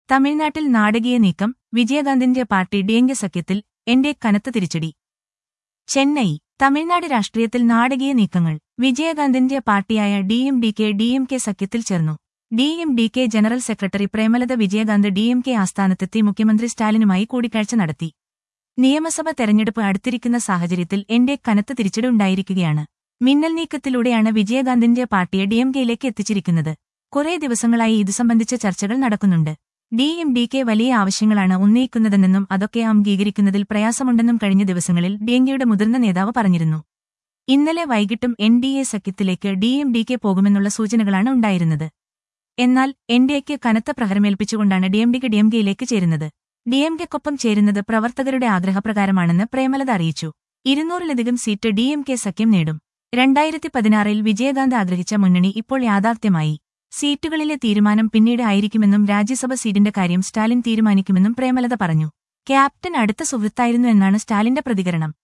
തമിഴ്നാട്ടിൽ നാടകീയ നീക്കം വിജയകാന്തിന്റെ പാർട്ടി ഡിഎംകെ സഖ്യത്തിൽ എന്റെ കനത്ത തിരിച്ചടി ചെന്നൈ തമിഴ്നാട് രാഷ്ട്രീയത്തിൽ നാടകീയ നീക്കങ്ങൾ വിജയകാന്തിന്റെ പാർട്ടിയായ ഡിഎംഡികെ ഡിഎംകെ സഖ്യത്തിൽ ചേർന്നു ഡിഎംഡികെ ജനറൽ സെക്രട്ടറി പ്രേമലത വിജയകാന്ത് ഡിഎംകെ ആസ്ഥാനത്തെത്തി മുഖ്യമന്ത്രി സ്റ്റാലിനുമായി കൂടിക്കാഴ്ച നടത്തി നിയമസഭ തെരഞ്ഞെടുപ്പ് അടുത്തിരിക്കുന്ന സാഹചര്യത്തിൽ എന്റെ കനത്ത തിരിച്ചടി ഉണ്ടായിരിക്കുകയാണ് മിന്നൽ നീക്കത്തിലൂടെയാണ് വിജയകാന്തിന്റെ പാർട്ടിയെ ഡിഎംകെയിലേക്ക് എത്തിച്ചിരിക്കുന്നത് കുറേ ദിവസങ്ങളായി ഇതു സംബന്ധിച്ച ചർച്ചകൾ നടക്കുന്നുണ്ട് ഡിഎംഡികെ വലിയ ആവശ്യങ്ങളാണ് ഉന്നയിക്കുന്നതെന്നും അതൊക്കെ അംഗീകരിക്കുന്നതിൽ പ്രയാസമുണ്ടെന്നും കഴിഞ്ഞ ദിവസങ്ങളിൽ ഡിഎംകെയുടെ മുതിർന്ന നേതാവ് പറഞ്ഞിരുന്നു ഇന്നലെ വൈകിട്ടും എൻ ഡി എ സഖ്യത്തിലേക്ക് ഡിഎംഡികെ പോകുമെന്നുള്ള സൂചനകളാണ് ഉണ്ടായിരുന്നത് എന്നാൽ എൻഡിഎക്ക് കനത്ത പ്രഹരമേൽപ്പിച്ചുകൊണ്ടാണ് ഡിഎംഡിക്ക് ഡിഎംകെയിലേക്ക് ചേരുന്നത് ഡിഎംകെക്കൊപ്പം ചേരുന്നത് പ്രവർത്തകരുടെ ആഗ്രഹപ്രകാരമാണെന്ന് പ്രേമലത അറിയിച്ചു ഇരുന്നൂറിലധികം സീറ്റ് ഡിഎംകെ സഖ്യം നേടും രണ്ടായിരത്തി പതിനാറിൽ വിജയകാന്ത് ആഗ്രഹിച്ച മുന്നണി ഇപ്പോൾ യാഥാർത്ഥ്യമായി സീറ്റുകളിലെ തീരുമാനം പിന്നീട് ആയിരിക്കുമെന്നും രാജ്യസഭ സീറ്റിന്റെ കാര്യം സ്റ്റാലിൻ തീരുമാനിക്കുമെന്നും പ്രേമലത പറഞ്ഞു ക്യാപ്റ്റൻ അടുത്ത സുഹൃത്തായിരുന്നു എന്നാണ് സ്റ്റാലിന്റെ പ്രതികരണം